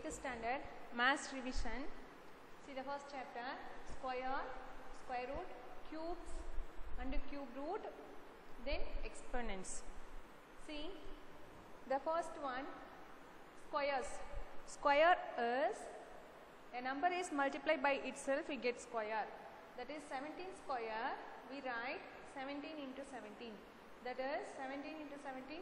8th standard maths revision. See the first chapter square, square root, cubes and cube root, then exponents. See the first one squares. Square is a number is multiplied by itself we get square. That is 17 square we write 17 into 17. That is 17 into 17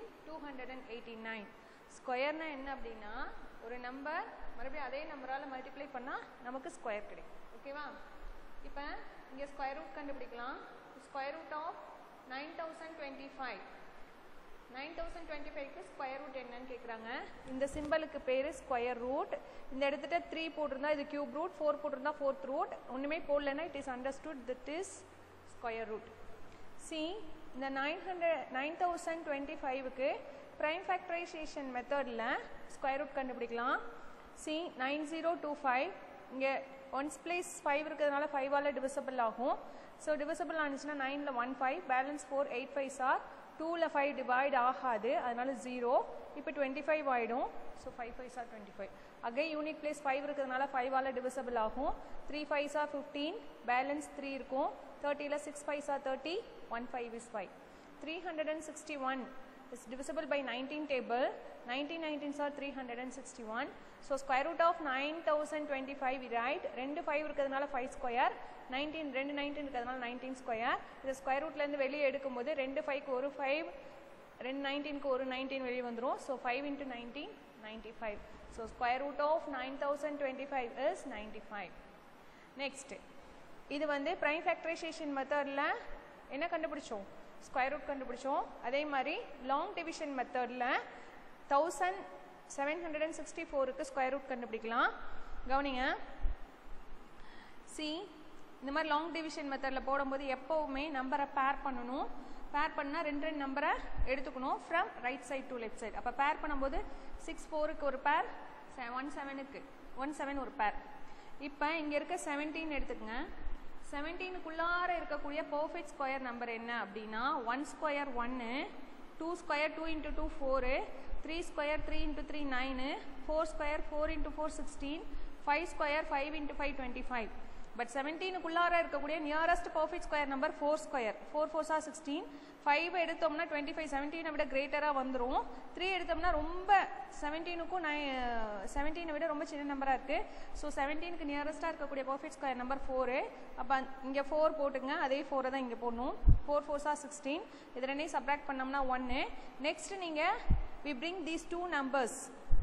289. ஸ்கொயர்னா என்ன அப்படின்னா ஒரு number மறுபடியும் அதே நம்பரால் multiply பண்ணால் நமக்கு square கிடைக்கும் ஓகேவா இப்போ இங்கே ஸ்கொயர் ரூட் கண்டுபிடிக்கலாம் square root of nine thousand twenty five nine thousand twenty ஃபைவ்க்கு ஸ்கொயர் ரூட் என்னன்னு கேட்குறாங்க இந்த சிம்பிளுக்கு பேர் ஸ்கொயர் ரூட் இந்த இடத்துல த்ரீ போட்டிருந்தா இது கியூப் ரூட் ஃபோர் போட்டிருந்தா ஃபோர்த் ரூட் ஒன்றுமே போடலன்னா it is understood that is square root see இந்த nine hundred nine thousand twenty ஃபைவுக்கு ப்ரைம் ஃபேக்டரைசேஷன் மெத்தடில் ஸ்கொயர் ரூட் கண்டுபிடிக்கலாம் see nine zero two five இங்கே ஒன்ஸ் பிளேஸ் ஃபைவ் இருக்கிறதுனால ஃபைவால் டிவிசபிள் ஆகும் ஸோ டிவிசபிள் ஆனிச்சுன்னா நைனில் one five balance four eight five are டூவில் ஃபைவ் டிவைட் ஆகாது அதனால ஜீரோ இப்போ டுவெண்ட்டி ஃபைவ் ஆகிடும் so five five sir twenty five again unit place five இருக்கிறதுனால ஃபைவால் டிவிசபிள் ஆகும் three five are fifteen balance three இருக்கும் தேர்ட்டியில் six five are thirty one five is five three hundred and sixty one is divisible by 19 table 19 19s are 361 so square root of 9025 we write ரெண்டு 5 இருக்கிறதுனால 5 square 19 ரெண்டு 19 இருக்கிறதுனால 19 square இது square ரூட்லேருந்து வெளியே எடுக்கும்போது ரெண்டு 5க்கு ஒரு 5 ரெண்டு 19க்கு ஒரு 19 வெளியே வந்துடும் so 5 into nineteen ninety five so square root of nine thousand twenty five is ninety five next இது வந்து ப்ரைம் ஃபேக்டரைசேஷன் மெத்தடில் என்ன கண்டுபிடிச்சோம் ஸ்கொயர் ரூட் கண்டுபிடிச்சோம் அதே மாதிரி லாங் டிவிஷன் மெத்தடில் thousand seven hundred and sixty ஃபோருக்கு ஸ்கொயர் ரூட் கண்டுபிடிக்கலாம் கவனிங்க சி இந்த மாதிரி லாங் டிவிஷன் மெத்தடில் போடும்போது எப்போவுமே நம்பரை பேர் பண்ணணும் பேர் பண்ணால் ரெண்டு ரெண்டு நம்பரை எடுத்துக்கணும் from right side to left side அப்போ பேர் பண்ணும்போது சிக்ஸ் ஃபோருக்கு ஒரு பேர் ஒன் செவனுக்கு ஒன் செவன் ஒரு பேர் இப்போ இங்கே இருக்க செவன்டீன் எடுத்துக்கங்க செவன்டீனுக்குள்ளார இருக்கக்கூடிய பர்ஃபெக்ட் ஸ்கொயர் நம்பர் என்ன அப்படின்னா ஒன் ஸ்கொயர் ஒன்று two square two into two four three square three into three nine four square four into four sixteen five square five into five twenty five but செவன்டீனுக்குள்ளார இருக்கக்கூடிய nearest perfect square number four square four four are sixteen five எடுத்தோம்னா twenty five செவன்டீனை விட கிரேட்டராக வந்துடும் three எடுத்தோம்னா ரொம்ப செவன்டீனுக்கும் நை செவன்டீனை விட ரொம்ப சின்ன நம்பராக இருக்குது ஸோ செவன்டீனுக்கு நியரஸ்ட்டாக இருக்கக்கூடிய பர்ஃபெக்ட் ஸ்கொயர் நம்பர் ஃபோரு அப்போ இங்கே ஃபோர் போட்டுங்க அதே ஃபோரை தான் இங்கே போடணும் ஃபோர் ஃபோர் சார் சிக்ஸ்டீன் இது ரெண்டையும் சப்ராக்ட் பண்ணோம்னா ஒன்று நெக்ஸ்ட் நீங்கள் we bring these two numbers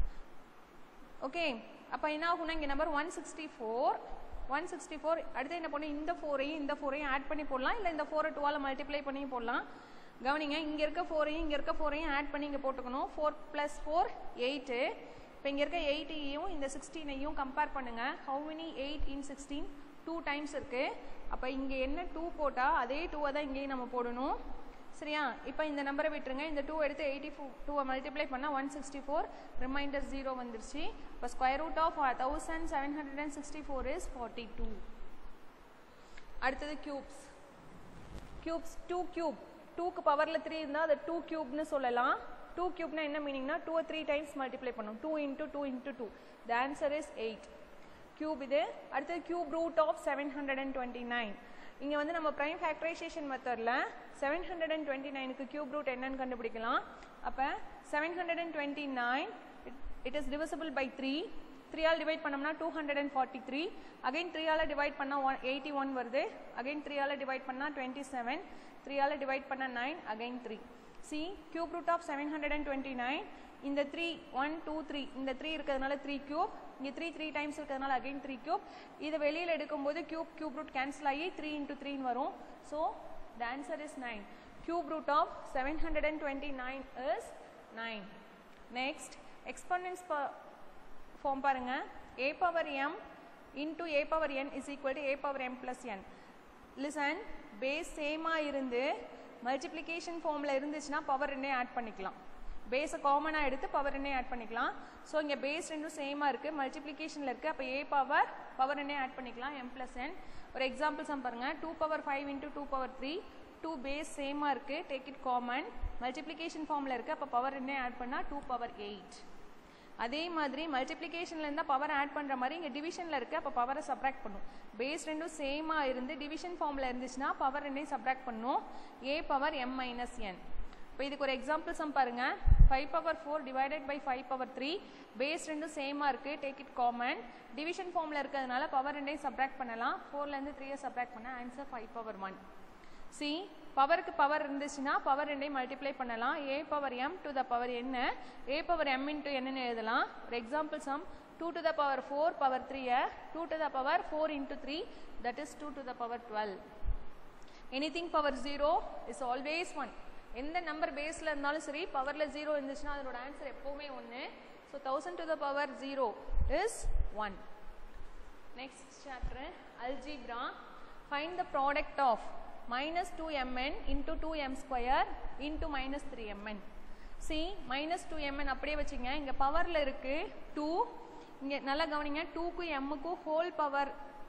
okay அப்போ என்ன ஆகும்னா இங்கே number one sixty four one sixty four அடுத்து என்ன பண்ணணும் இந்த ஃபோரையும் இந்த ஃபோரையும் ஆட் பண்ணி போடலாம் இல்லை இந்த ஃபோரை டூவால் மல்டிப்ளை பண்ணி போடலாம் கவனிங்க இங்கே இருக்க ஃபோரையும் இங்கே இருக்க ஃபோரையும் ஆட் பண்ணி இங்கே போட்டுக்கணும் ஃபோர் ப்ளஸ் ஃபோர் எயிட்டு இப்போ இங்கே இருக்க எயிட்டையும் இந்த சிக்ஸ்டீனையும் கம்பேர் பண்ணுங்கள் how many eight in sixteen two times இருக்குது அப்போ இங்கே என்ன டூ போட்டால் அதே டூவை தான் இங்கேயும் நம்ம போடணும் சரியா இப்போ இந்த நம்பரை விட்டுருங்க இந்த டூ எடுத்து எயிட்டி ஃபோ டூவை மல்டிப்ளை பண்ணால் one sixty four remainder zero வந்துருச்சு இப்போ square root of thousand seven hundred and sixty four is forty two அடுத்தது கியூப்ஸ் கியூப்ஸ் டூ கியூப் டூக்கு பவரில் த்ரீ இருந்தால் அதை டூ கியூப்னு சொல்லலாம் டூ கியூப்னா என்ன மீனிங்னா டூ த்ரீ டைம்ஸ் மல்டிப்ளை பண்ணும் two into two into two the answer is eight cube இது அடுத்தது cube root of seven hundred and twenty nine இங்கே வந்து நம்ம ப்ரைம் ஃபேக்டரைசேஷன் மெத்தடில் செவன் ஹண்ட்ரட் அண்ட் டுவெண்ட்டி நைனுக்கு கியூப் ரூட் என்னன்னு கண்டுபிடிக்கலாம் அப்போ seven hundred and twenty nine it is divisible by three த்ரீயால் டிவைட் பண்ணோம்னா two hundred and forty three again த்ரீயால் டிவைட் பண்ணால் ஒன் எயிட்டி ஒன் வருது அகைன் த்ரீயால் டிவைட் பண்ணால் டுவெண்ட்டி செவன் த்ரீயால் டிவைட் பண்ணால் nine again three see cube root of seven hundred and twenty nine இந்த த்ரீ ஒன் டூ த்ரீ இந்த three இருக்கிறதுனால த்ரீ கியூப் இங்கே த்ரீ த்ரீ டைம்ஸ் இருக்கிறதுனால அகைன் த்ரீ கியூப் இது வெளியில் எடுக்கும்போது கியூப் கியூப் ரூட் கேன்சல் ஆகி த்ரீ இன்ட்டு த்ரீன்னு வரும் so the answer is nine cube root of seven hundred and twenty nine is nine next exponents form பாருங்க a power m into a power n is equal to a power m plus n listen base சேமாக இருந்து multiplication ஃபார்மில் இருந்துச்சுன்னா power ரெண்டே add பண்ணிக்கலாம் பேஸை காமனாக எடுத்து பவர் ரெண்டே ஆட் பண்ணிக்கலாம் ஸோ இங்கே பேஸ் ரெண்டும் சேமாக இருக்குது மல்டிப்ளிகேஷனில் இருக்குது அப்போ ஏ பவர் பவர் ரெண்டே ஆட் பண்ணிக்கலாம் எம் பிளஸ் என் ஒரு எக்ஸாம்பிள் சம் பாருங்கள் two power five into two power three two base சேமாக இருக்குது டேக் இட் காமன் மல்டிப்ளிகேஷன் ஃபார்மில் இருக்குது அப்போ பவர் ரெண்டே ஆட் பண்ணால் டூ பவர் எயிட் அதே மாதிரி மல்டிப்ளிகேஷனில் இருந்தால் பவர் ஆட் பண்ணுற மாதிரி இங்கே டிவிஷனில் இருக்குது அப்போ பவரை சப்ராக்ட் பண்ணும் பேஸ் ரெண்டும் சேமாக இருந்து டிவிஷன் ஃபார்மில் இருந்துச்சுன்னா பவர் ரெண்டையும் சப்ராக்ட் பண்ணும் a power m minus n இப்போ இதுக்கு ஒரு எக்ஸாம்பிள் சம் பாருங்க five power four divided by five power three base ரெண்டும் சேமாக இருக்குது டேக் இட் காமன் டிவிஷன் ஃபார்மில் இருக்கிறதுனால பவர் ரெண்டையும் சப்ராக்ட் பண்ணலாம் ஃபோர்லேருந்து த்ரீயை சப்ராக்ட் பண்ண answer five power one see பவருக்கு பவர் இருந்துச்சுன்னா பவர் ரெண்டையும் மல்டிப்ளை பண்ணலாம் a power m to the power என்ன ஏ பவர் எம் இன்ட்டு என்னன்னு எழுதலாம் ஒரு example sum two to the power four power த்ரீயை two to the power four into three that is two to the power twelve anything power zero is always one எந்த number பேஸில் இருந்தாலும் சரி பவரில் zero இருந்துச்சுன்னா அதனோட ஆன்சர் எப்போவுமே ஒன்று so thousand to the power zero is one next chapter algebra find the product of minus 2mn into 2m square into minus 3mn see minus two m n அப்படியே வச்சுங்க இங்கே பவரில் இருக்குது டூ இங்கே நல்லா கவனிங்க டூக்கும் எம்முக்கும் ஹோல் பவர்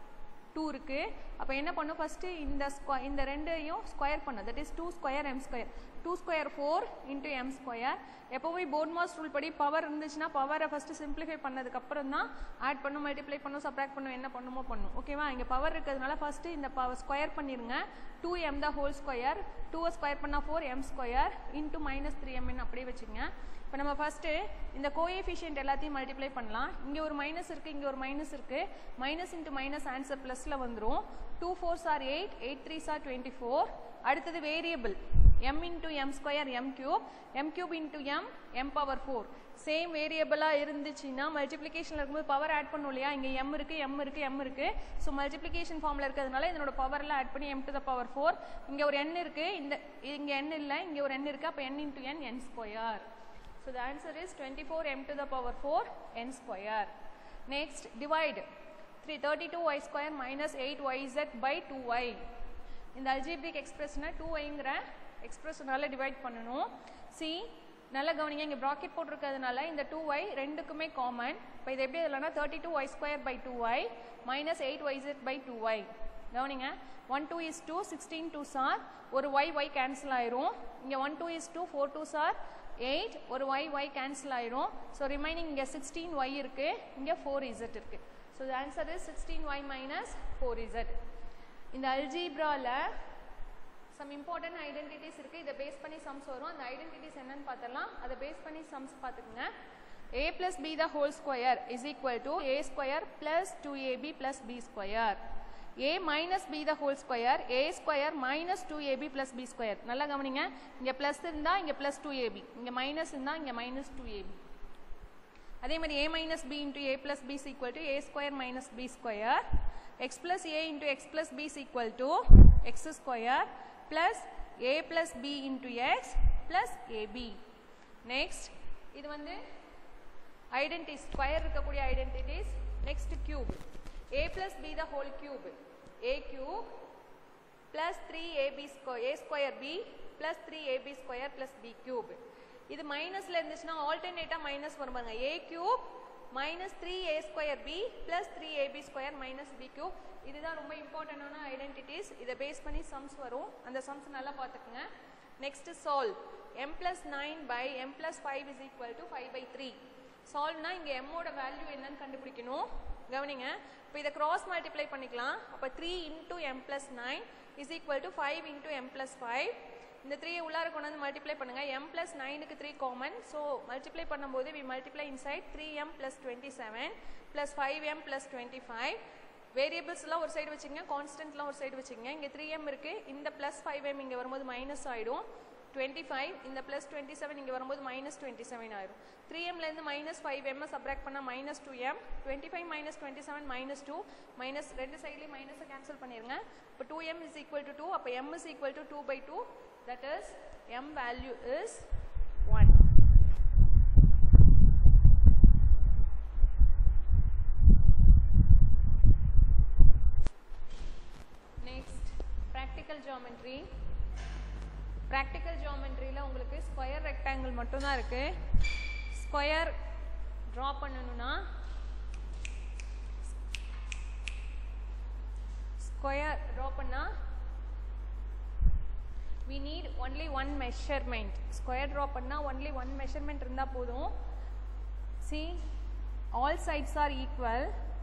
டூ இருக்குது அப்போ என்ன பண்ணும் ஃபஸ்ட்டு இந்த ஸ்கொ இந்த ரெண்டையும் ஸ்கொயர் பண்ணும் that is two square m square two square four into m square எப்போவுமே போர்ட் மாஸ் ரூல் படி பவர் இருந்துச்சுன்னா பவரை ஃபஸ்ட்டு சிம்பிளிஃபை பண்ணதுக்கப்புறம் தான் ஆட் பண்ணும் மல்டிப்ளை பண்ணும் சப்ராக்ட் பண்ணும் என்ன பண்ணுமோ பண்ணும் ஓகேவா இங்கே பவர் இருக்கிறதுனால ஃபஸ்ட்டு இந்த பவர் ஸ்கொயர் பண்ணிடுங்க two m the whole square டூவை ஸ்கொயர் பண்ணால் four m square into minus three எம்னு அப்படியே வச்சுங்க இப்போ நம்ம ஃபஸ்ட்டு இந்த கோஎஃபிஷியன்ட் எல்லாத்தையும் மல்டிப்ளை பண்ணலாம் இங்கே ஒரு மைனஸ் இருக்குது இங்கே ஒரு மைனஸ் இருக்குது மைனஸ் இன்ட்டு மைனஸ் ஆன்சர் ப்ளஸில் வந்துடும் two fours are eight eight threes are twenty four அடுத்தது variable m into m square m cube m cube into m m power 4 same வேரியபிளாக இருந்துச்சுன்னா மல்டிப்ளிகேஷனில் இருக்கும்போது பவர் ஆட் பண்ணும் இல்லையா இங்கே m இருக்குது m இருக்குது m இருக்குது ஸோ மல்டிப்ளிகேஷன் ஃபார்மில் இருக்கிறதுனால இதனோட பவரில் ஆட் பண்ணி m to the power 4 இங்கே ஒரு n இருக்குது இந்த இங்கே n இல்லை இங்கே ஒரு n இருக்குது அப்போ n into n n square so the answer is 24 m to the power 4 n square next divide 3 32y square minus 8yz by 2y இந்த அல்ஜிபிக் எக்ஸ்பிரஸ்னா டூ ஒய்ங்கிற எக்ஸ்பிரஸ்னால டிவைட் பண்ணணும் சி நல்லா கவனிங்க இங்கே ப்ராக்கெட் போட்டிருக்கிறதுனால இந்த டூ ஒய் ரெண்டுக்குமே காமன் இப்போ இது எப்படி இல்லைனா thirty two y square by two y minus eight y z by two y கவனிங்க one two is two sixteen two are ஒரு ஒய் ஒய் கேன்சல் ஆயிரும் இங்கே one two is two four two are eight ஒரு y y cancel ஆயிரும் so remaining இங்கே sixteen y இருக்குது இங்கே four z இருக்குது so the answer is sixteen y minus four z இந்த அல்ஜீப்ராவில் சம் இம்பார்ட்டன்ட் ஐடென்டிட்டிஸ் இருக்குது இதை பேஸ் பண்ணி சம்ஸ் வரும் அந்த ஐடென்டிட்டிஸ் என்னன்னு பார்த்தலாம் அதை பேஸ் பண்ணி சம்ஸ் பார்த்துக்குங்க a plus b the whole square is equal to a square plus 2ab plus b square a minus b the whole square a square minus 2ab plus b square நல்லா கவனிங்க இங்கே plus இருந்தால் இங்கே plus two a b இங்கே minus இருந்தால் இங்கே minus two AB அதே மாதிரி a minus b into a plus b is equal to a square minus b square x plus a into x plus b is equal to x square plus a plus b into x plus ab next இது வந்து identities square இருக்கக்கூடிய identities next cube a plus b the whole cube a cube plus 3ab square a square b plus 3ab square plus b cube இது மைனஸ்ல இருந்துச்சுன்னா ஆல்டர்னேட்டா minus வரும் பாருங்க a cube minus three a square b plus three a b square minus b cube இதுதான் ரொம்ப இம்பார்ட்டண்டான identities இதை base பண்ணி sums வரும் அந்த சம்ஸ் நல்லா பார்த்துக்குங்க next solve m plus nine by m plus five is equal to five by three சால்வ்னா இங்கே எம்மோட வேல்யூ என்னன்னு கண்டுபிடிக்கணும் கவனிங்க இப்போ இதை கிராஸ் மல்டிப்ளை பண்ணிக்கலாம் அப்போ three into m plus nine is equal to five into m plus five இந்த த்ரீ உள்ளார கொண்டு வந்து மல்டிப்ளை பண்ணுங்க எம் பிளஸ் நைனுக்கு த்ரீ காமன் ஸோ மல்டிப்ளை பண்ணும்போது we multiply inside three m plus twenty seven plus five m plus twenty five வேரியபிள்ஸ்லாம் ஒரு side வச்சுங்க கான்ஸ்டன்ட்லாம் ஒரு சைடு வச்சுங்க இங்கே த்ரீ எம் இருக்குது இந்த ப்ளஸ் ஃபைவ் எம் இங்கே வரும்போது மைனஸ் ஆகிடும் டுவெண்ட்டி ஃபைவ் இந்த ப்ளஸ் டுவெண்ட்டி செவன் இங்கே வரும்போது மைனஸ் டுவெண்ட்டி செவன் ஆயிரும் த்ரீ எம்லேருந்து மைனஸ் ஃபைவ் எம்மை சப்ராக்ட் பண்ணால் minus two m twenty five minus twenty seven minus two minus ரெண்டு சைட்லேயும் மைனஸை கேன்சல் பண்ணிடுங்க இப்போ two m is equal to two அப்போ m is equal to two by two that is m value is one next practical geometry practical ஜாமெட்ரியில் உங்களுக்கு square rectangle மட்டும்தான் இருக்குது ஸ்கொயர் ட்ரா பண்ணணும்னா ஸ்கொயர் ட்ரா பண்ணால் we need only one measurement square draw பண்ணால் only one measurement இருந்தால் போதும் see all sides are equal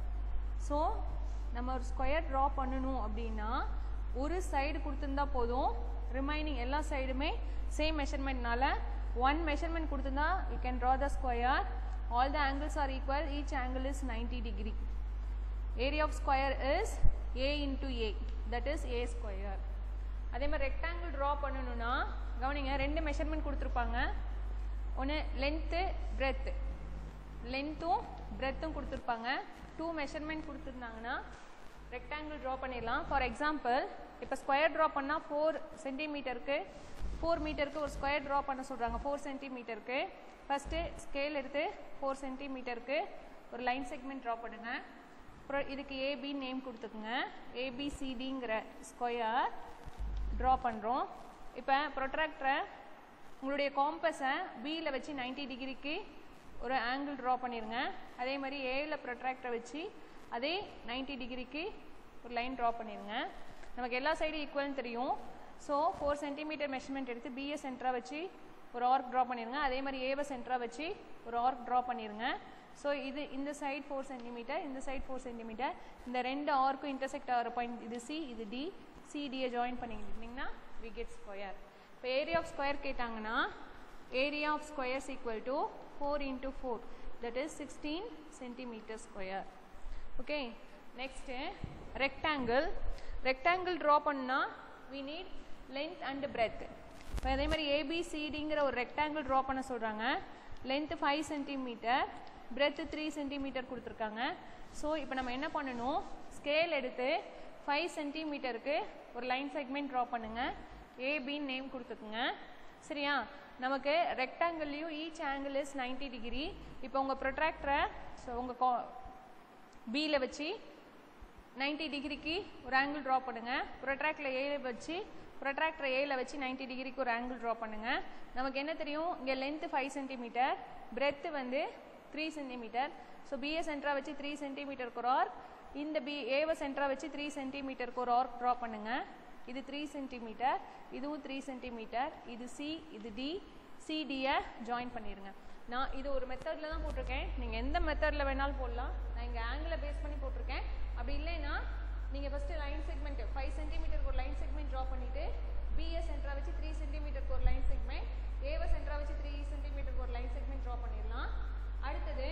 so நம்ம ஒரு ஸ்கொயர் ட்ரா பண்ணணும் அப்படின்னா ஒரு சைடு கொடுத்துருந்தா போதும் ரிமைனிங் எல்லா சைடுமே சேம் மெஷர்மெண்ட்னால ஒன் மெஷர்மெண்ட் கொடுத்துருந்தா you can draw the square all the angles are equal each angle is ninety degree area of square is a into a that is a square அதே மாதிரி rectangle draw பண்ணணும்னா கவனிங்க ரெண்டு measurement கொடுத்துருப்பாங்க ஒன்று length breadth லென்த்தும் பிரெத்தும் கொடுத்துருப்பாங்க டூ மெஷர்மெண்ட் கொடுத்துருந்தாங்கன்னா ரெக்டாங்கிள் ட்ரா பண்ணிடலாம் ஃபார் எக்ஸாம்பிள் இப்போ ஸ்கொயர் ட்ரா பண்ணால் ஃபோர் சென்டிமீட்டருக்கு ஃபோர் மீட்டருக்கு ஒரு ஸ்கொயர் ட்ரா பண்ண சொல்கிறாங்க ஃபோர் சென்டிமீட்டருக்கு ஃபஸ்ட்டு ஸ்கேல் எடுத்து ஃபோர் சென்டிமீட்டருக்கு ஒரு லைன் செக்மெண்ட் ட்ரா பண்ணுங்கள் அப்புறம் இதுக்கு ஏபி நேம் கொடுத்துக்குங்க ஏபிசிடிங்கிற ஸ்கொயர் ட்ரா பண்ணுறோம் இப்போ ப்ரொட்ராக்டரை உங்களுடைய காம்பஸை பியில் வச்சு 90 டிகிரிக்கு ஒரு ஆங்கிள் ட்ரா பண்ணிடுங்க அதே மாதிரி ஏல ப்ரொட்ராக்டரை வச்சு அதே 90 டிகிரிக்கு ஒரு லைன் ட்ரா பண்ணிடுங்க நமக்கு எல்லா சைடும் ஈக்குவல்னு தெரியும் ஸோ ஃபோர் சென்டிமீட்டர் மெஷர்மெண்ட் எடுத்து பிஏ சென்டராக வச்சு ஒரு ஆர்க் ட்ரா பண்ணிடுங்க அதே மாதிரி ஏவை சென்டராக வச்சு ஒரு ஆர்க் ட்ரா பண்ணிடுங்க ஸோ இது இந்த சைடு ஃபோர் சென்டிமீட்டர் இந்த சைடு ஃபோர் சென்டிமீட்டர் இந்த ரெண்டு ஆர்க்கும் இன்டர்செக்ட் ஆகிற பாயிண்ட் இது சி இது டி சிடியை ஜாயின் பண்ணிக்கிட்டிங்கன்னா வி கெட் ஸ்கொயர் இப்போ ஏரியா ஆஃப் ஸ்கொயர் கேட்டாங்கன்னா area of squares equal to four into four that is sixteen centimetre square okay next rectangle rectangle draw பண்ணால் we need length and breadth இப்போ அதே மாதிரி ஏபிசிடிங்கிற ஒரு ரெக்டாங்கிள் ட்ரா பண்ண சொல்கிறாங்க length five centimetre breadth three centimetre கொடுத்துருக்காங்க so இப்போ நம்ம என்ன பண்ணணும் ஸ்கேல் எடுத்து ஃபைவ் சென்டிமீட்டருக்கு ஒரு லைன் செக்மெண்ட் ட்ரா பண்ணுங்கள் ஏபின்னு நேம் கொடுத்துக்குங்க சரியா நமக்கு ரெக்டாங்கிள்லையும் ஈச் ஆங்கிள் இஸ் 90 டிகிரி இப்போ உங்கள் ப்ரொட்ராக்டரை ஸோ உங்கள் கா பியில் வச்சு 90 டிகிரிக்கு ஒரு ஆங்கிள் ட்ரா பண்ணுங்க ப்ரொட்ராக்டில் ஏல வச்சு ப்ரொட்ராக்டர் ஏல வச்சு 90 டிகிரிக்கு ஒரு ஆங்கிள் ட்ரா பண்ணுங்க நமக்கு என்ன தெரியும் இங்கே லென்த்து ஃபைவ் சென்டிமீட்டர் பிரெத்து வந்து த்ரீ சென்டிமீட்டர் ஸோ பிஏ சென்டரா வச்சு த்ரீ சென்டிமீட்டருக்கு ஒரு ஆர்க் இந்த பி ஏவை சென்டரா வச்சு த்ரீ சென்டிமீட்டருக்கு ஒரு ஆர்க் ட்ரா பண்ணுங்க இது த்ரீ சென்டிமீட்டர் இதுவும் த்ரீ சென்டிமீட்டர் இது சி இது டி சிடியை ஜாயின் பண்ணிடுங்க நான் இது ஒரு மெத்தடில் தான் போட்டிருக்கேன் நீங்கள் எந்த மெத்தடில் வேணாலும் போடலாம் நான் இங்கே ஆங்கிளை பேஸ் பண்ணி போட்டிருக்கேன் அப்படி இல்லைன்னா நீங்கள் ஃபஸ்ட்டு லைன் செக்மெண்ட் ஃபைவ் சென்டிமீட்டருக்கு ஒரு லைன் செக்மெண்ட் ட்ரா பண்ணிவிட்டு பிஎஸ் சென்டரா வச்சு த்ரீ சென்டிமீட்டருக்கு ஒரு லைன் செக்மெண்ட் ஏவை சென்டரா வச்சு த்ரீ சென்டிமீட்டருக்கு ஒரு லைன் செக்மெண்ட் ட்ரா பண்ணிடலாம் அடுத்தது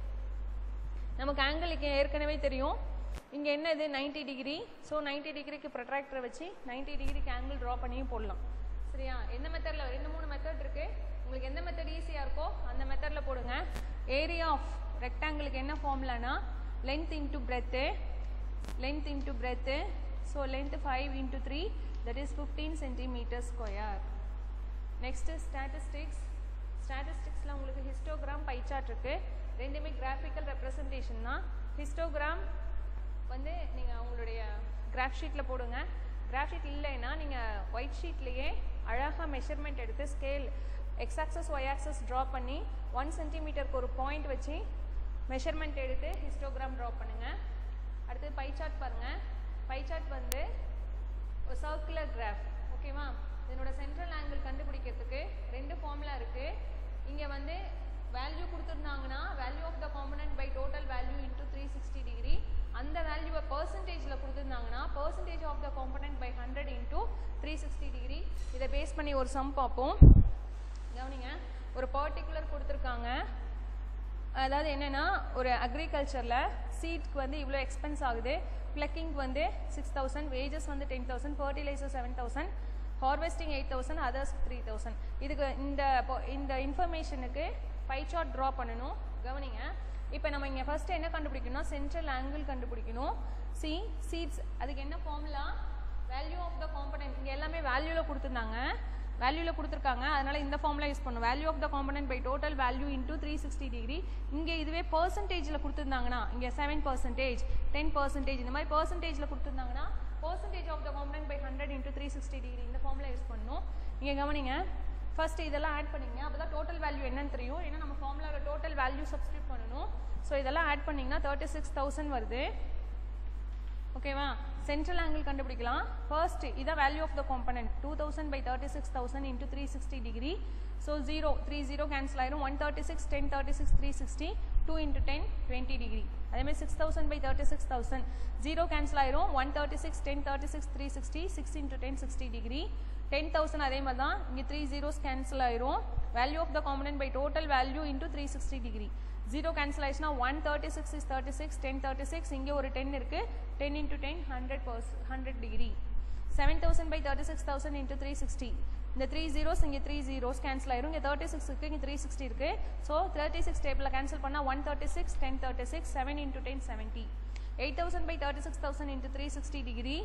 நமக்கு ஆங்கிளுக்கு ஏற்கனவே தெரியும் இங்கே என்னது 90 டிகிரி ஸோ 90 டிகிரிக்கு ப்ரொட்ராக்டரை வச்சு 90 டிகிரிக்கு ஆங்கிள் ட்ரா பண்ணியும் போடலாம் சரியா எந்த மெத்தடில் ரெண்டு மூணு மெத்தட் இருக்குது உங்களுக்கு எந்த மெத்தட் ஈஸியாக இருக்கோ அந்த மெத்தடில் போடுங்க ஏரியா ஆஃப் ரெக்டாங்கிளுக்கு என்ன ஃபார்முலானா length into breadth length into breadth so length five into three that is fifteen centimetre square next statistics ஸ்டாட்டிஸ்டிக்ஸில் உங்களுக்கு ஹிஸ்டோகிராம் பை சார்ட் இருக்குது ரெண்டுமே கிராஃபிக்கல் ரெப்ரசன்டேஷன் தான் ஹிஸ்டோகிராம் வந்து நீங்கள் உங்களுடைய கிராஃப் ஷீட்டில் போடுங்க கிராஃப் ஷீட் இல்லைன்னா நீங்கள் ஒயிட் ஷீட்லேயே அழகாக மெஷர்மெண்ட் எடுத்து scale X axis Y axis draw பண்ணி ஒன் சென்டிமீட்டருக்கு ஒரு பாயிண்ட் வச்சு மெஷர்மெண்ட் எடுத்து ஹிஸ்டோகிராம் ட்ரா பண்ணுங்கள் அடுத்து பை சார்ட் பாருங்கள் பை சார்ட் வந்து ஒரு சர்க்குலர் கிராஃப் ஓகேவா இதனோட சென்ட்ரல் ஆங்கிள் கண்டுபிடிக்கிறதுக்கு ரெண்டு ஃபார்முலா இருக்குது இங்கே வந்து வேல்யூ கொடுத்துருந்தாங்கன்னா value of the component by total value into three sixty degree அந்த வேல்யூவை பர்சன்டேஜில் கொடுத்துருந்தாங்கன்னா percentage of the component by hundred into three sixty degree இதை பேஸ் பண்ணி ஒரு சம் பார்ப்போம் கவனிங்க ஒரு பர்டிகுலர் கொடுத்துருக்காங்க அதாவது என்னென்னா ஒரு அக்ரிகல்ச்சரில் சீட்க்கு வந்து இவ்வளோ எக்ஸ்பென்ஸ் ஆகுது ப்ளக்கிங்க்கு வந்து சிக்ஸ் தௌசண்ட் வேஜஸ் வந்து ten thousand fertiliser seven thousand harvesting eight thousand others three thousand இதுக்கு இந்த po- இந்த இன்ஃபர்மேஷனுக்கு பை சார்ட் ட்ரா பண்ணணும் கவனிங்க இப்போ நம்ம இங்கே ஃபர்ஸ்ட் என்ன கண்டுபிடிக்கணும் சென்ட்ரல் ஆங்கிள் கண்டுபிடிக்கணும் சி சீட்ஸ் அதுக்கு என்ன formula value of the component இங்கே எல்லாமே வேல்யூவில் கொடுத்துருந்தாங்க வேல்யூவில் கொடுத்துருக்காங்க அதனால இந்த ஃபார்முலா யூஸ் பண்ணும் value of the component by total value into three sixty degree இங்கே இதுவே பர்சன்டேஜில் கொடுத்துருந்தாங்கன்னா இங்கே செவன் பர்சன்டேஜ் டென் பர்சன்டேஜ் இந்த மாதிரி பர்சன்டேஜில் கொடுத்துருந்தாங்கன்னா percentage of the component by hundred into three sixty degree இந்த ஃபார்முலா யூஸ் பண்ணணும் இங்கே கவனிங்க ஃபர்ஸ்ட் இதெல்லாம் ஆட் பண்ணிங்க அப்போ தான் டோட்டல் வேல்யூ என்னன்னு தெரியும் ஏன்னா நம்ம ஃபார்முலாவில் டோட்டல் வேல்யூ சப்ஸ்டியூட் பண்ணணும் ஸோ இதெல்லாம் ஆட் பண்ணிங்கன்னா தேர்ட்டி சிக்ஸ் தௌசண்ட் வருது ஓகேவா சென்ட்ரல் ஆங்கிள் கண்டுபிடிக்கலாம் ஃபர்ஸ்ட் இதான் value of the component two thousand by thirty six thousand into three sixty degree so zero three zero cancel ஆயிரும் one thirty six ten thirty six three sixty two into ten twenty degree அதேமாதிரி six thousand by thirty six thousand zero cancel ஆயிரும் one thirty six ten thirty six three sixty six into ten sixty degree ten thousand அதே மாதிரி தான் இங்கே three zeros cancel ஆயிரும் value of the component by total value into three sixty degree zero cancel ஆயிடுச்சுன்னா one thirty six is thirty six ten thirty six இங்கே ஒரு ten இருக்குது ten into ten hundred பர்ஸ் hundred degree seven thousand by thirty six thousand into three sixty இந்த three zeros இங்கே three zeros cancel ஆயிரும் இங்கே thirty six இருக்குது இங்கே த்ரீ சிக்ஸ்டி இருக்குது ஸோ தேர்ட்டி சிக்ஸ் டேபிளில் கேன்சல் பண்ணால் one thirty six ten thirty six seven into ten seventy eight thousand by thirty six thousand into three sixty degree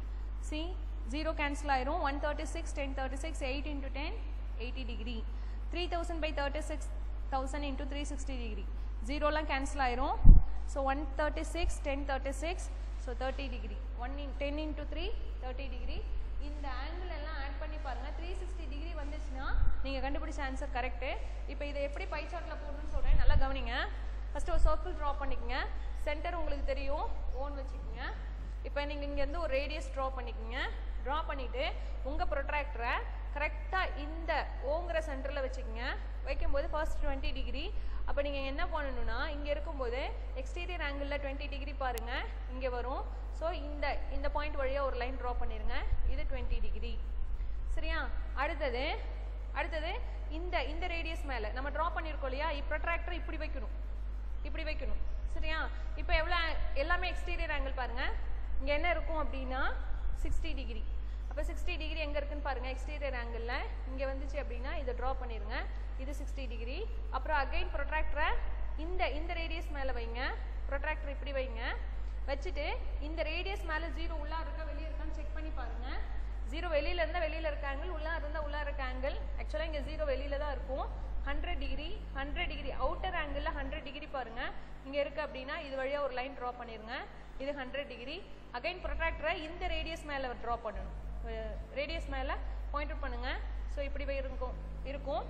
see zero cancel ஆயிரும் one thirty six ten thirty six eight into ten eighty degree three thousand by thirty six thousand into three sixty degree ஜீரோலாம் cancel ஆயிரும் so one thirty six ten thirty six so thirty degree one in ten into three thirty degree இந்த angle எல்லாம் add பண்ணி பாருங்கள் three sixty degree வந்துச்சுன்னா நீங்கள் கண்டுபிடிச்ச answer correct இப்போ இதை எப்படி பை சார்ட்டில் போடணும்னு சொல்கிறேன் நல்லா கவனிங்க ஃபஸ்ட்டு ஒரு சர்க்கிள் ட்ரா பண்ணிக்கோங்க சென்டர் உங்களுக்கு தெரியும் ஓன் வச்சுக்கோங்க இப்போ நீங்கள் இங்கேருந்து ஒரு ரேடியஸ் ட்ரா பண்ணிக்கோங்க ட்ரா பண்ணிவிட்டு உங்கள் ப்ரொட்ராக்டரை கரெக்டாக இந்த ஓங்கிற சென்டரில் வச்சுக்கோங்க வைக்கும்போது ஃபர்ஸ்ட் டுவெண்ட்டி டிகிரி அப்போ நீங்கள் என்ன பண்ணணும்னா இங்கே இருக்கும்போது எக்ஸ்டீரியர் ஆங்கிளில் டுவெண்ட்டி டிகிரி பாருங்கள் இங்கே வரும் ஸோ இந்த இந்த பாயிண்ட் வழியாக ஒரு லைன் ட்ரா பண்ணிடுங்க இது டுவெண்ட்டி டிகிரி சரியா அடுத்தது அடுத்தது இந்த இந்த ரேடியஸ் மேலே நம்ம ட்ரா பண்ணியிருக்கோம் இல்லையா ப்ரொட்ராக்டர் இப்படி வைக்கணும் இப்படி வைக்கணும் சரியா இப்போ எவ்வளோ எல்லாமே எக்ஸ்டீரியர் ஆங்கிள் பாருங்கள் இங்கே என்ன இருக்கும் அப்படின்னா சிக்ஸ்டி டிகிரி அப்போ சிக்ஸ்டி டிகிரி எங்கே இருக்குன்னு பாருங்கள் எக்ஸ்டீரியர் ஆங்கிளில் இங்கே வந்துச்சு அப்படின்னா இதை ட்ரா பண்ணிடுங்க இது சிக்ஸ்டி டிகிரி அப்புறம் அகைன் ப்ரொட்ராக்டரை இந்த இந்த ரேடியஸ் மேலே வைங்க ப்ரொட்ராக்டர் இப்படி வைங்க வச்சுட்டு இந்த ரேடியஸ் மேலே ஜீரோ உள்ளா இருக்கா வெளியே இருக்கான்னு செக் பண்ணி பாருங்கள் ஜீரோ வெளியில் இருந்தால் வெளியில் இருக்க ஆங்கிள் உள்ளே இருந்தால் உள்ளே இருக்க ஆங்கிள் ஆக்சுவலாக இங்கே ஜீரோ வெளியில் தான் இருக்கும் hundred degree hundred degree outer ஆங்கிளில் ஹண்ட்ரட் டிகிரி பாருங்கள் இங்கே இருக்குது அப்படின்னா இது வழியாக ஒரு லைன் ட்ரா பண்ணிடுங்க இது ஹண்ட்ரட் டிகிரி அகைன் ப்ரொட்ராக்டரை இந்த ரேடியஸ் மேலே ட்ரா பண்ணணும் ரேடியஸ் மேலே பாயிண்ட் அவுட் பண்ணுங்கள் ஸோ இப்படி இருக்கும் இருக்கும்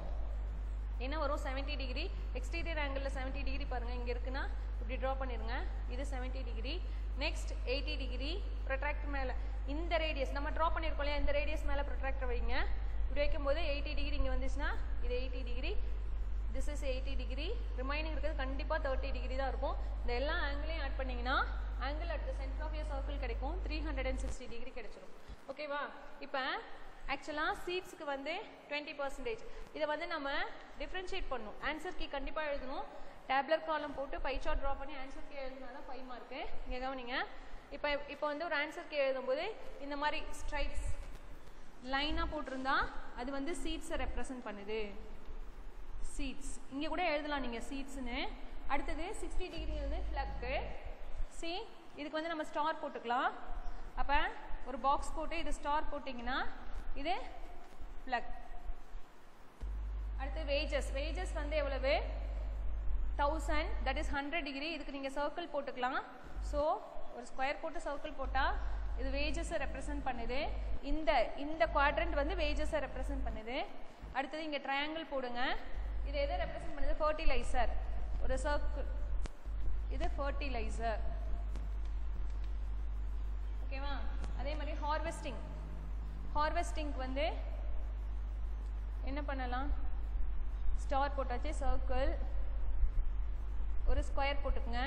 என்ன வரும் செவன்ட்டி டிகிரி எக்ஸ்டீரியர் ஆங்கிளில் செவன்ட்டி டிகிரி பாருங்கள் இங்கே இருக்குன்னா இப்படி ட்ரா பண்ணிடுங்க இது seventy degree next eighty degree protractor மேலே இந்த ரேடியஸ் நம்ம ட்ரா பண்ணியிருக்கோம் இல்லையா இந்த ரேடியஸ் மேலே ப்ரொட்ராக்டர் வைங்க இப்படி வைக்கும்போது எயிட்டி டிகிரி இங்கே வந்துச்சுன்னா இது eighty degree this is eighty degree remaining இருக்கிறது கண்டிப்பாக தேர்ட்டி டிகிரி தான் இருக்கும் இந்த எல்லா ஆங்கிளையும் ஆட் பண்ணிங்கன்னா angle at the centre of year circle கிடைக்கும் three hundred and sixty degree கிடைச்சிரும் ஓகேவா இப்போ ஆக்சுவலாக சீட்ஸுக்கு வந்து டுவெண்ட்டி பர்சன்டேஜ் இதை வந்து நம்ம டிஃப்ரென்ஷியேட் பண்ணணும் ஆன்சர் கீ கண்டிப்பாக எழுதணும் டேப்லர் காலம் போட்டு பை சார்ட் ட்ரா பண்ணி ஆன்சர் கீ எழுதினா தான் ஃபைவ் மார்க்கு இங்கே கவனிங்க இப்போ இப்போ வந்து ஒரு ஆன்சர் கீ எழுதும்போது இந்த மாதிரி ஸ்ட்ரைப்ஸ் லைனாக போட்டிருந்தா அது வந்து சீட்ஸை ரெப்ரசன்ட் பண்ணுது சீட்ஸ் இங்கே கூட எழுதலாம் நீங்கள் சீட்ஸ்னு அடுத்தது சிக்ஸ்டி டிகிரி வந்து ஃப்ளக்கு சி இதுக்கு வந்து நம்ம ஸ்டார் போட்டுக்கலாம் அப்போ ஒரு பாக்ஸ் போட்டு இது ஸ்டார் போட்டிங்கன்னா இது ஃப்ளக் அடுத்து வேஜஸ் வேஜஸ் வந்து எவ்வளவு thousand that is hundred degree இதுக்கு நீங்கள் சர்க்கிள் போட்டுக்கலாம் ஸோ ஒரு ஸ்கொயர் போட்டு சர்க்கிள் போட்டால் இது வேஜஸை ரெப்ரசன்ட் பண்ணுது இந்த இந்த குவாட்ரண்ட் வந்து வேஜஸை ரெப்ரசன்ட் பண்ணுது அடுத்தது இங்கே ட்ரையாங்கிள் போடுங்க இது எதை ரெப்ரசன்ட் பண்ணுது ஃபர்டிலைசர் ஒரு சர்க்கிள் இது ஃபர்டிலைசர் ஓகேவா அதே மாதிரி ஹார்வெஸ்டிங் ஹார்வெஸ்டிங்க்கு வந்து என்ன பண்ணலாம் ஸ்டார் போட்டாச்சு சர்க்கிள் ஒரு ஸ்கொயர் போட்டுக்குங்க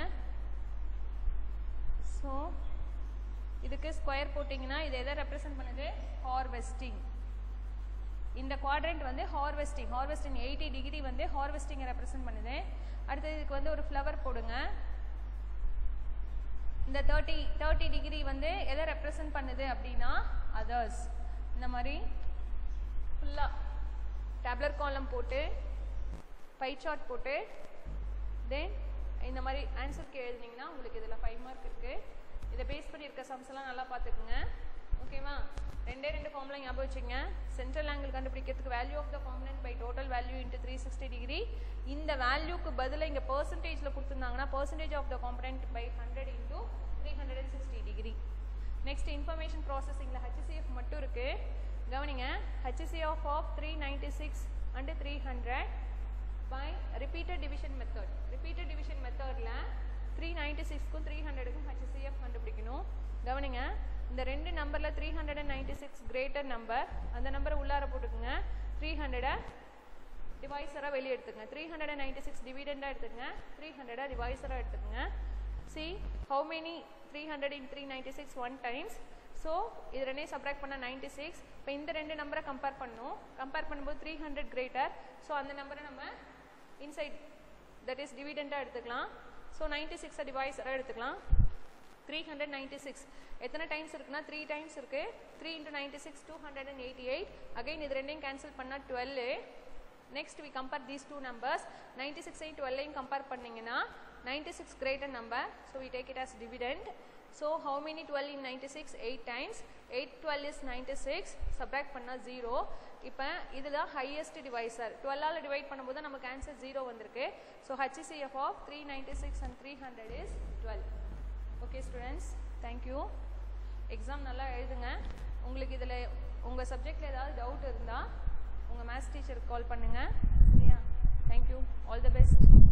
ஸோ இதுக்கு ஸ்கொயர் போட்டிங்கன்னா இது எதை ரெப்ரசன்ட் பண்ணுது ஹார்வெஸ்டிங் இந்த குவாட்ரண்ட் வந்து ஹார்வெஸ்டிங் ஹார்வெஸ்டிங் எயிட்டி டிகிரி வந்து ஹார்வெஸ்டிங்கை ரெப்ரசன்ட் பண்ணுது அடுத்தது இதுக்கு வந்து ஒரு ஃப்ளவர் போடுங்க இந்த தேர்ட்டி தேர்ட்டி டிகிரி வந்து எதை ரெப்ரசன்ட் பண்ணுது அப்படின்னா அதர்ஸ் இந்த மாதிரி ஃபுல்லாக டேப்லர் காலம் போட்டு பை சார்ட் போட்டு தென் இந்த மாதிரி ஆன்சருக்கு எழுதினீங்கன்னா உங்களுக்கு இதில் ஃபைவ் மார்க் இருக்குது இதை பேஸ் பண்ணியிருக்க சம்ஸ் எல்லாம் நல்லா பார்த்துக்குங்க ஓகேவா ரெண்டே ரெண்டு ஃபார்முலா ஞாபகம் வச்சுங்க சென்ட்ரல் ஆங்கிள் கண்டுபிடிக்கிறதுக்கு value of the component by total value into three sixty degree இந்த வேல்யூக்கு பதிலாக இங்கே பர்சன்டேஜில் கொடுத்துருந்தாங்கன்னா percentage of the component by hundred into three hundred and sixty degree next information ப்ராசஸிங்கில் ஹெச்சிசிஎஃப் மட்டும் இருக்குது கவனிங்க HCF of three ninety six and three hundred by repeated division method repeated division மெத்தடில் த்ரீ நைன்டி சிக்ஸ்க்கும் three ஹண்ட்ரடுக்கும் HCF கண்டுபிடிக்கணும் கவனி இந்த ரெண்டு நம்பரில் three hundred and ninety six greater number அந்த நம்பரை உள்ளார போட்டுக்குங்க த்ரீ ஹண்ட்ரடை டிவைசராக வெளியே எடுத்துக்கங்க three hundred and ninety six டிவிடெண்டாக எடுத்துக்கங்க த்ரீ ஹண்ட்ரடாக டிவைசராக எடுத்துக்கங்க see how many three hundred in three ninety six one times so இது ரெண்டையும் சப்ராக்ட் பண்ண நைன்டி சிக்ஸ் இப்போ இந்த ரெண்டு நம்பரை கம்பேர் பண்ணணும் கம்பேர் பண்ணும்போது த்ரீ ஹண்ட்ரட் கிரேட்டர் ஸோ அந்த நம்பரை நம்ம இன்சைட் தட் இஸ் டிவிடெண்டாக எடுத்துக்கலாம் ஸோ நைன்டி சிக்ஸை டிவைஸராக எடுத்துக்கலாம் த்ரீ ஹண்ட்ரட் நைன்டி சிக்ஸ் எத்தனை டைம்ஸ் இருக்குன்னா த்ரீ டைம்ஸ் இருக்குது three into ninety six two hundred and eighty eight again இது ரெண்டையும் கேன்சல் பண்ணால் twelve next we compare these two numbers நைன்டி சிக்ஸையும் டுவெல்லையும் கம்பேர் பண்ணிங்கன்னா ninety six greater number so we take it as dividend so how many twelve in ninety six eight times eight twelve is ninety six subtract பண்ணால் zero இப்போ இதில் highest divisor டுவெல்லால் divide பண்ணும்போது நமக்கு ஆன்சர் ஜீரோ வந்திருக்கு so HCF of three ninety six and three hundred is twelve okay students thank you exam நல்லா எழுதுங்க உங்களுக்கு இதில் உங்கள் சப்ஜெக்டில் ஏதாவது டவுட் இருந்தால் உங்கள் மேத்ஸ் டீச்சருக்கு கால் பண்ணுங்கள் சரியா தேங்க்யூ ஆல் த பெஸ்ட்